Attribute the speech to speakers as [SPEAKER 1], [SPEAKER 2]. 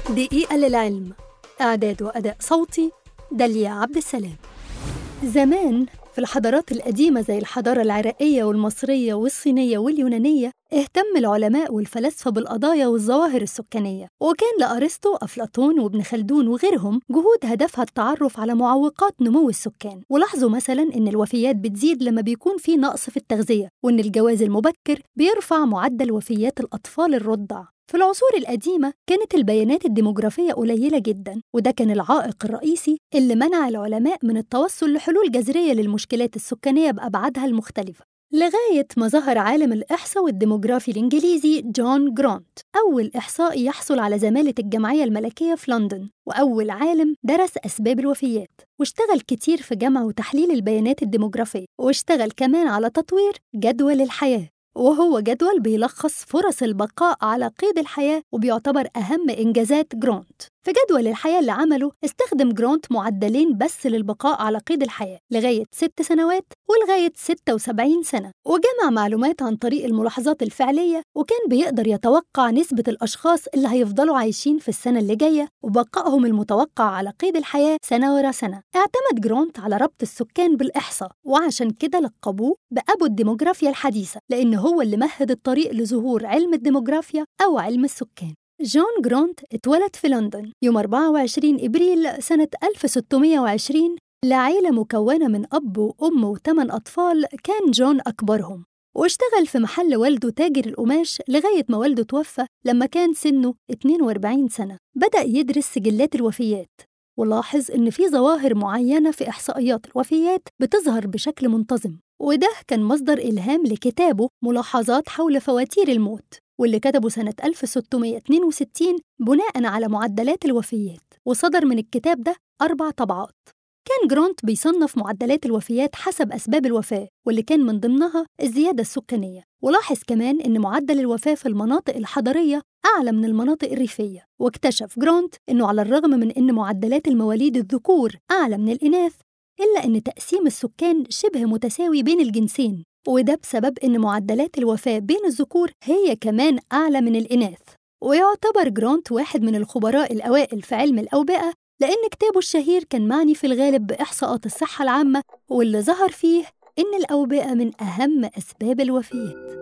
[SPEAKER 1] دقيقة للعلم إعداد وأداء صوتي داليا عبد السلام زمان في الحضارات القديمة زي الحضارة العراقية والمصرية والصينية واليونانية اهتم العلماء والفلاسفة بالقضايا والظواهر السكانية وكان لأرسطو أفلاطون وابن خلدون وغيرهم جهود هدفها التعرف على معوقات نمو السكان ولاحظوا مثلا إن الوفيات بتزيد لما بيكون في نقص في التغذية وإن الجواز المبكر بيرفع معدل وفيات الأطفال الرضع في العصور القديمة كانت البيانات الديموغرافية قليلة جدا وده كان العائق الرئيسي اللي منع العلماء من التوصل لحلول جذرية للمشكلات السكانية بأبعادها المختلفة لغاية ما ظهر عالم الإحصاء والديموغرافي الإنجليزي جون جرانت أول إحصائي يحصل على زمالة الجمعية الملكية في لندن وأول عالم درس أسباب الوفيات واشتغل كتير في جمع وتحليل البيانات الديموغرافية واشتغل كمان على تطوير جدول الحياة وهو جدول بيلخص فرص البقاء على قيد الحياة وبيعتبر أهم إنجازات جرونت في جدول الحياة اللي عمله استخدم جرونت معدلين بس للبقاء على قيد الحياة لغاية ست سنوات ولغاية 76 سنة وجمع معلومات عن طريق الملاحظات الفعلية وكان بيقدر يتوقع نسبة الأشخاص اللي هيفضلوا عايشين في السنة اللي جاية وبقائهم المتوقع على قيد الحياة سنة ورا سنة اعتمد جرونت على ربط السكان بالإحصاء وعشان كده لقبوه بأبو الديموغرافيا الحديثة لأن هو اللي مهد الطريق لظهور علم الديموغرافيا أو علم السكان جون جرونت اتولد في لندن يوم 24 إبريل سنة 1620 لعيلة مكونة من أب وأم وثمان أطفال كان جون أكبرهم واشتغل في محل والده تاجر القماش لغاية ما والده توفى لما كان سنه 42 سنة بدأ يدرس سجلات الوفيات ولاحظ إن في ظواهر معينة في إحصائيات الوفيات بتظهر بشكل منتظم وده كان مصدر إلهام لكتابه ملاحظات حول فواتير الموت واللي كتبه سنة 1662 بناء على معدلات الوفيات وصدر من الكتاب ده أربع طبعات كان جرونت بيصنف معدلات الوفيات حسب أسباب الوفاة واللي كان من ضمنها الزيادة السكانية ولاحظ كمان إن معدل الوفاة في المناطق الحضرية أعلى من المناطق الريفية واكتشف جرونت إنه على الرغم من إن معدلات المواليد الذكور أعلى من الإناث إلا إن تقسيم السكان شبه متساوي بين الجنسين وده بسبب إن معدلات الوفاة بين الذكور هي كمان أعلى من الإناث ويعتبر جرونت واحد من الخبراء الأوائل في علم الأوبئة لأن كتابه الشهير كان معني في الغالب بإحصاءات الصحة العامة واللي ظهر فيه إن الأوبئة من أهم أسباب الوفيات